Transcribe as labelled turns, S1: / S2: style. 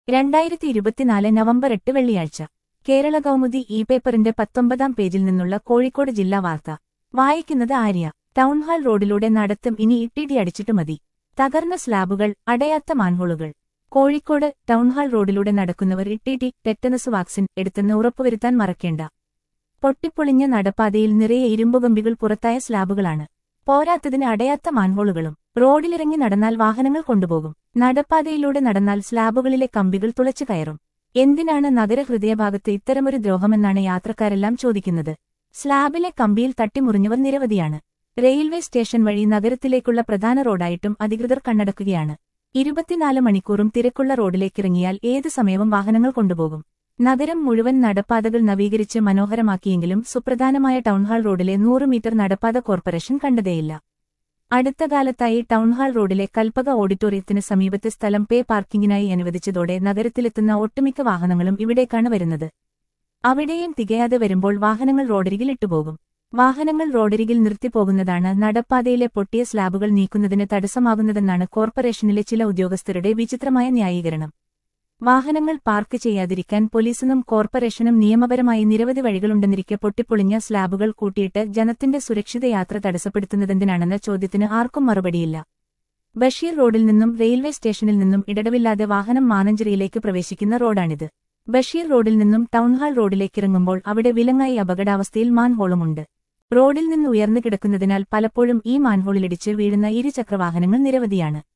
S1: രണ്ടായിരത്തി ഇരുപത്തിനാല് നവംബർ എട്ട് വെള്ളിയാഴ്ച കേരള കൗമുദി ഇ പേപ്പറിന്റെ പത്തൊമ്പതാം പേജിൽ നിന്നുള്ള കോഴിക്കോട് ജില്ലാ വാർത്ത വായിക്കുന്നത് ആര്യ ടൗൺഹാൾ റോഡിലൂടെ നടത്തും ഇനി ഇട്ടിടി അടിച്ചിട്ട് മതി തകർന്ന സ്ലാബുകൾ അടയാത്ത മാൻഹോളുകൾ കോഴിക്കോട് ടൗൺഹാൾ റോഡിലൂടെ നടക്കുന്നവർ ഇട്ടിടി ടെറ്റനസ് വാക്സിൻ എടുത്തെന്ന് ഉറപ്പുവരുത്താൻ മറക്കേണ്ട പൊട്ടിപ്പൊളിഞ്ഞ നടപ്പാതയിൽ നിറയെ ഇരുമ്പുകമ്പികൾ പുറത്തായ സ്ലാബുകളാണ് പോരാത്തതിന് അടയാത്ത മാൻഹോളുകളും റോഡിലിറങ്ങി നടന്നാൽ വാഹനങ്ങൾ കൊണ്ടുപോകും നടപ്പാതയിലൂടെ നടന്നാൽ സ്ലാബുകളിലെ കമ്പികൾ തുളച്ചു കയറും എന്തിനാണ് നഗരഹൃദയഭാഗത്ത് ഇത്തരമൊരു ദ്രോഹമെന്നാണ് യാത്രക്കാരെല്ലാം ചോദിക്കുന്നത് സ്ലാബിലെ കമ്പിയിൽ തട്ടിമുറിഞ്ഞവർ നിരവധിയാണ് റെയിൽവേ സ്റ്റേഷൻ വഴി നഗരത്തിലേക്കുള്ള പ്രധാന റോഡായിട്ടും അധികൃതർ കണ്ണടക്കുകയാണ് ഇരുപത്തിനാല് മണിക്കൂറും തിരക്കുള്ള റോഡിലേക്കിറങ്ങിയാൽ ഏതു സമയവും വാഹനങ്ങൾ കൊണ്ടുപോകും നഗരം മുഴുവൻ നടപ്പാതകൾ നവീകരിച്ച് മനോഹരമാക്കിയെങ്കിലും സുപ്രധാനമായ ടൗൺഹാൾ റോഡിലെ നൂറ് മീറ്റർ നടപ്പാത കോർപ്പറേഷൻ കണ്ടതേയില്ല അടുത്ത കാലത്തായി ടൗൺഹാൾ റോഡിലെ കൽപ്പക ഓഡിറ്റോറിയത്തിന് സമീപത്തെ സ്ഥലം പേ പാർക്കിംഗിനായി അനുവദിച്ചതോടെ നഗരത്തിലെത്തുന്ന ഒട്ടുമിക്ക വാഹനങ്ങളും ഇവിടേക്കാണ് വരുന്നത് അവിടെയും തികയാതെ വരുമ്പോൾ വാഹനങ്ങൾ റോഡരികിൽ ഇട്ടുപോകും വാഹനങ്ങൾ റോഡരികിൽ നിർത്തിപ്പോകുന്നതാണ് നടപ്പാതയിലെ പൊട്ടിയ സ്ലാബുകൾ നീക്കുന്നതിന് തടസ്സമാകുന്നതെന്നാണ് കോർപ്പറേഷനിലെ ചില ഉദ്യോഗസ്ഥരുടെ വിചിത്രമായ ന്യായീകരണം വാഹനങ്ങൾ പാർക്ക് ചെയ്യാതിരിക്കാൻ പോലീസിനും കോർപ്പറേഷനും നിയമപരമായി നിരവധി വഴികളുണ്ടെന്നിരിക്കെ പൊട്ടിപ്പൊളിഞ്ഞ സ്ലാബുകൾ കൂട്ടിയിട്ട് ജനത്തിന്റെ സുരക്ഷിത യാത്ര തടസ്സപ്പെടുത്തുന്നതെന്തിനാണെന്ന ചോദ്യത്തിന് ആർക്കും മറുപടിയില്ല ബഷീർ റോഡിൽ നിന്നും റെയിൽവേ സ്റ്റേഷനിൽ നിന്നും ഇടവില്ലാതെ വാഹനം മാനഞ്ചേരിയിലേക്ക് പ്രവേശിക്കുന്ന റോഡാണിത് ബഷീർ റോഡിൽ നിന്നും ടൗൺഹാൾ റോഡിലേക്കിറങ്ങുമ്പോൾ അവിടെ വിലങ്ങായി അപകടാവസ്ഥയിൽ മാൻഹോളുമുണ്ട് റോഡിൽ നിന്ന് ഉയർന്നു കിടക്കുന്നതിനാൽ പലപ്പോഴും ഈ മാൻഹോളിലിടിച്ച് വീഴുന്ന ഇരുചക്രവാഹനങ്ങൾ നിരവധിയാണ്